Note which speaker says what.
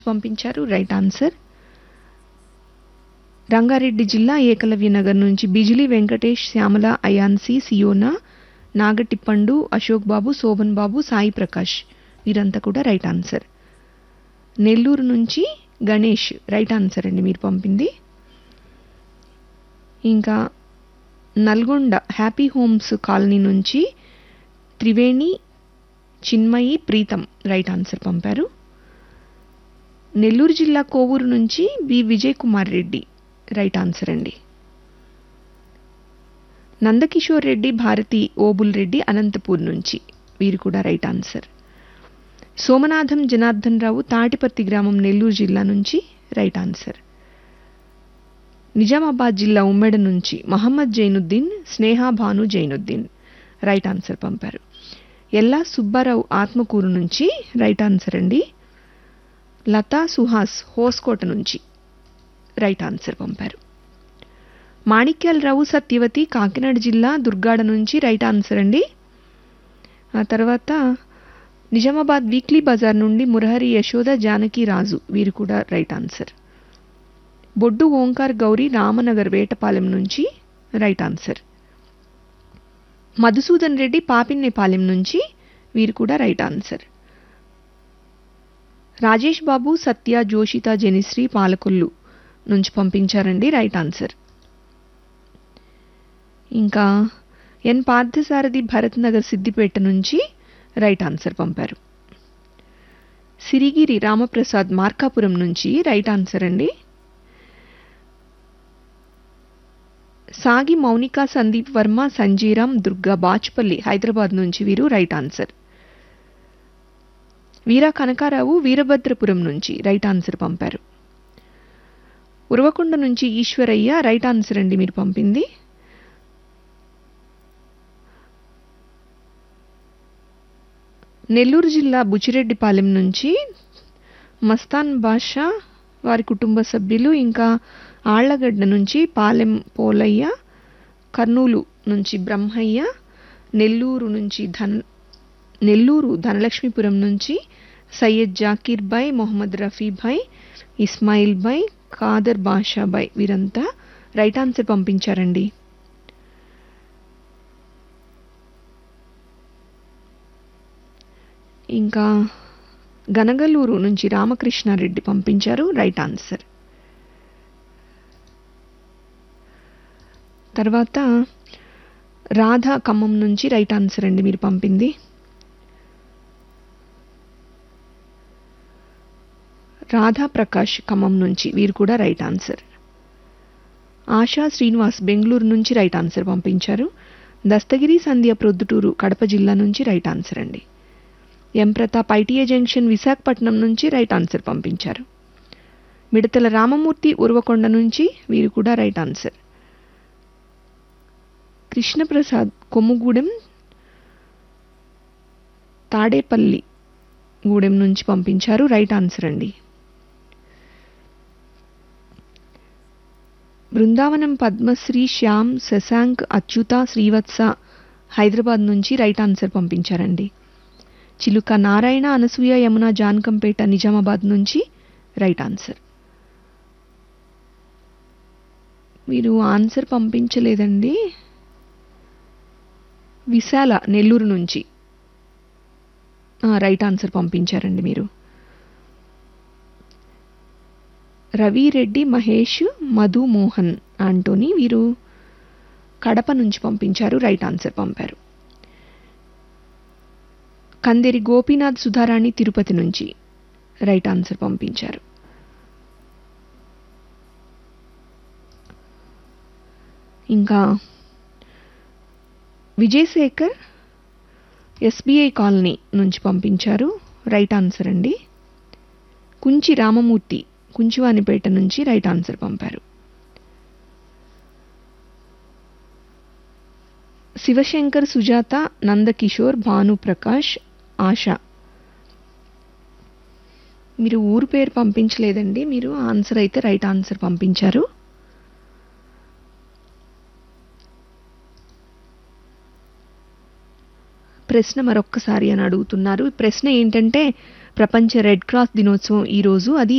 Speaker 1: పంపించారు right answer Rangareddy జిల్లా ఏకలవ్య నగర్ నుంచి బిజిలీ వెంకటేష్ శ్యామల అయాన్సి సియోనా నాగటిప్పండు అశోక్ బాబు శోభన్ బాబు సాయి ప్రకాష్ వీరంతా కూడా రైట్ ఆన్సర్ నెల్లూరు నుంచి గణేష్ రైట్ ఆన్సర్ అండి మీరు పంపింది ఇంకా నల్గొండ హ్యాపీ హోమ్స్ కాలనీ నుంచి త్రివేణి చిన్మయి ప్రీతం రైట్ ఆన్సర్ పంపారు నెల్లూరు జిల్లా కోవూరు నుంచి B Vijay Kumar Reddy right answer అండి నందకిషోర్ రెడ్డి భారతి ఓబుల్ రెడ్డి అనంతపూర్ నుంచి వీరు కూడా రైట్ ఆన్సర్ సోమనాథం జనార్దన్ రావు తాటిపర్తి గ్రామం నెల్లూరు జిల్లా నుంచి రైట్ ఆన్సర్ నిజామాబాద్ జిల్లా ఉమ్మెడ నుంచి మహమ్మద్ జైనుద్దీన్ స్నేహా భాను జైనుద్దీన్ రైట్ ఆన్సర్ పంపారు ఎల్లా సుబ్బారావు ఆత్మకూరు నుంచి రైట్ ఆన్సర్ అండి లతా సుహాస్ హోస్కోట నుంచి రైట్ ఆన్సర్ పంపారు మాణిక్యాలరావు సత్యవతి కాకినాడ జిల్లా దుర్గాడ నుంచి రైట్ ఆన్సర్ అండి ఆ తర్వాత నిజామాబాద్ వీక్లీ బజార్ నుండి మురహరి యశోద జానకి రాజు వీరు కూడా రైట్ ఆన్సర్ బొడ్డు ఓంకార్ గౌరీ రామనగర్ వేటపాలెం నుంచి రైట్ ఆన్సర్ మధుసూదన్ రెడ్డి పాపిన్నేపాలెం నుంచి వీరు కూడా రైట్ ఆన్సర్ రాజేష్ బాబు సత్య జోషిత జనిశ్రీ పాలకొల్లు నుంచి పంపించారండి రైట్ ఆన్సర్ ఇంకా ఎన్ పార్థసారథి భరత్ నగర్ సిద్దిపేట నుంచి రైట్ ఆన్సర్ పంపారు సిరిగిరి రామప్రసాద్ మార్కాపురం నుంచి రైట్ ఆన్సర్ అండి సాగి మౌనిక సందీప్ వర్మ సంజీరామ్ దుర్గా బాచ్పల్లి హైదరాబాద్ నుంచి వీరు రైట్ ఆన్సర్ వీరా కనకారావు వీరభద్రపురం నుంచి రైట్ ఆన్సర్ పంపారు ఉరవకొండ నుంచి ఈశ్వరయ్య రైట్ ఆన్సర్ అండి మీరు పంపింది నెల్లూరు జిల్లా బుచ్చిరెడ్డిపాలెం నుంచి మస్తాన్ బాషా వారి కుటుంబ సభ్యులు ఇంకా ఆళ్లగడ్డ నుంచి పాలెం పోలయ్య కర్నూలు నుంచి బ్రహ్మయ్య నెల్లూరు నుంచి ధన్ నెల్లూరు ధనలక్ష్మీపురం నుంచి సయ్యద్ జాకీర్ భాయ్ మొహమ్మద్ రఫీ భాయ్ ఇస్మాయిల్ భాయ్ ఖాదర్ బాషా భాయ్ వీరంతా రైట్ ఆన్సర్ పంపించారండి ఇంకా గనగలూరు నుంచి రామకృష్ణారెడ్డి పంపించారు రైట్ ఆన్సర్ తర్వాత రాధా ఖమ్మం నుంచి రైట్ ఆన్సర్ అండి మీరు పంపింది రాధా ప్రకాష్ ఖమ్మం నుంచి వీరు కూడా రైట్ ఆన్సర్ ఆశా శ్రీనివాస్ బెంగళూరు నుంచి రైట్ ఆన్సర్ పంపించారు దస్తగిరి సంధ్య ప్రొద్దుటూరు కడప జిల్లా నుంచి రైట్ ఆన్సర్ అండి M Pratap ITA junction Visakhapatnam నుంచి రైట్ ఆన్సర్ పంపించారు మిడతల రామమూర్తి ఉర్వకొండ నుంచి వీరు కూడా right answer Krishna Prasad Kommugudem Tadepalligudem నుంచి పంపించారు రైట్ ఆన్సర్ అండి బృందావనం పద్మశ్రీ శ్యామ్ శశాంక్ అచ్యుత శ్రీవత్స హైదరాబాద్ నుంచి రైట్ ఆన్సర్ పంపించారండి చిలుక నారాయణ అనసూయ యమున జాన్కంపేట నిజామాబాద్ నుంచి రైట్ ఆన్సర్ మీరు ఆన్సర్ పంపించలేదండి విశాల నెల్లూరు నుంచి రైట్ ఆన్సర్ పంపించారండి మీరు రవి రెడ్డి మహేష్ మధు మోహన్ ఆంటోనీ వీరు కడప నుంచి పంపించారు రైట్ ఆన్సర్ పంపారు కందేరి గోపీనాథ్ సుధారాణి తిరుపతి నుంచి రైట్ ఆన్సర్ పంపించారు ఇంకా విజయశేఖర్ ఎస్బీఐ కాలనీ నుంచి పంపించారు రైట్ ఆన్సర్ అండి కుంచి రామమూర్తి కుంచివానిపేట నుంచి రైట్ ఆన్సర్ పంపారు శివశంకర్ సుజాత నందకిషోర్ భానుప్రకాష్ ఆశ మీరు ఊరు పేరు పంపించలేదండి మీరు ఆన్సర్ అయితే రైట్ ఆన్సర్ పంపించారు ప్రశ్న మరొక్కసారి అని అడుగుతున్నారు ఈ ప్రశ్న ఏంటంటే ప్రపంచ రెడ్ క్రాస్ దినోత్సవం ఈరోజు అది